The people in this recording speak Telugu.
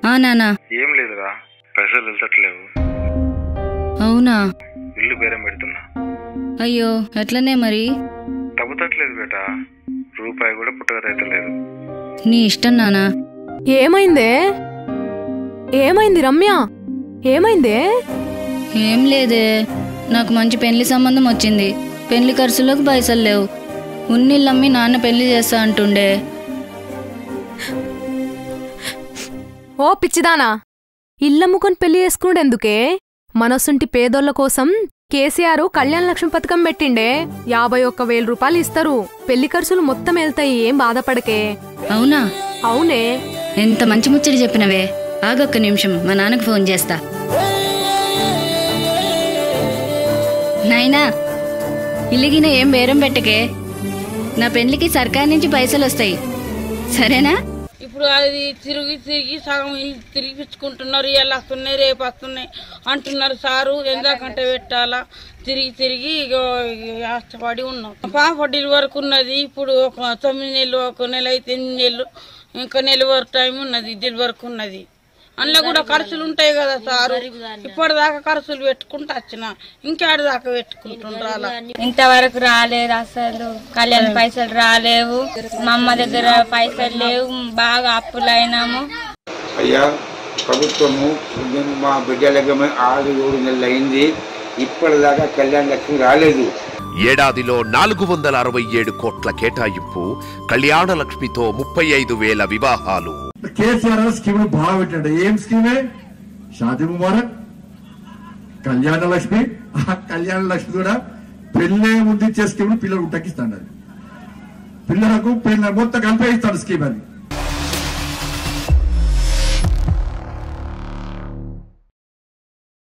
ఆ నానా ఏం లేదురా పైసలు వెళ్తట్లేవు అవునా ఇల్లు బేరం పెడుతున్నా అయ్యో ఎట్లనే మరి తగ్గుతట్లేదు బేట రూపాయి కూడా పుట్టగరైతలేదు నీ ఇష్టం నానా ఏమైందే ఏమైంది రమ్య ఏమైందే ఏం లేదే నాకు మంచి పెళ్లి సంబంధం వచ్చింది పెళ్లి ఖర్చులకు పైసలు లేవు ఉన్నిళ్ళమ్మి నాన్న పెళ్లి చేస్తా అంటుండే ఓ పిచ్చిదానా ఇల్లమ్ముకొని పెళ్లి చేసుకునేందుకే మనసుంటి పేదోళ్ళ కోసం కేసీఆర్ కళ్యాణ లక్ష్మి పథకం పెట్టిండే యాభై ఒక్క వేల రూపాయలు ఇస్తారు పెళ్లి ఖర్చులు మొత్తం వెళ్తాయి ఏం బాధపడకే అవునా అవునే ఎంత మంచి ముచ్చడి చెప్పినవే ఆగొక్క నిమిషం మా నాన్నకు ఫోన్ చేస్తా నాయనా ఇల్లిగిన ఏం బేరం పెట్టకే నా పెళ్లికి సర్కార్ నుంచి పైసలు వస్తాయి సరేనా ఇప్పుడు అది తిరిగి తిరిగి సగం ఇల్లు తిరిగిపించుకుంటున్నారు ఇలా వస్తున్నాయి రేపు వస్తున్నాయి అంటున్నారు సారు ఎందాకంటే పెట్టాలా తిరిగి తిరిగి ఇగో ఆశపడి ఉన్నాం పాప డెలివరీకి ఉన్నది ఇప్పుడు ఒక తొమ్మిది నెలలు ఒక నెల అయితే ఎనిమిది నెలలు ఇంకా నెల వరకు టైం ఉన్నది డెలివరీకి ఉన్నది అందులో కూడా ఖర్చులు ఉంటాయి కదా సారు ఇప్పటిదాకా ఖర్చులు పెట్టుకుంటూ వచ్చిన ఇంకేడు దాకా పెట్టుకుంటుండ్రు అలా ఇంతవరకు రాలేదు అసలు కళ్యాణ పైసలు రాలేవు మా అమ్మ దగ్గర పైసలు లేవు బాగా అప్పులైనాము అయ్యా ప్రభుత్వము మేము మా బిడ్డలకి ఆరు ఏడు నెలలు అయింది ఇప్పటిదాకా కళ్యాణ లక్ష్మి రాలేదు ఏడాదిలో నాలుగు వందల అరవై ఏడు కోట్ల కేటాయింపు కళ్యాణ లక్ష్మితో ముప్పై ఐదు వేల వివాహాలు కేసీఆర్ స్కీమ్ బాగా పెట్టాడు ఏం స్కీమే షాదీ ముబారక్ కళ్యాణ లక్ష్మి ఆ కళ్యాణ లక్ష్మి కూడా పెళ్ళే ముందు ఇచ్చే స్కీమ్ పిల్లలు ఉట్టకిస్తాడు అది పిల్లలకు పెళ్ళ మొత్తం కలిపే ఇస్తాడు స్కీమ్ అది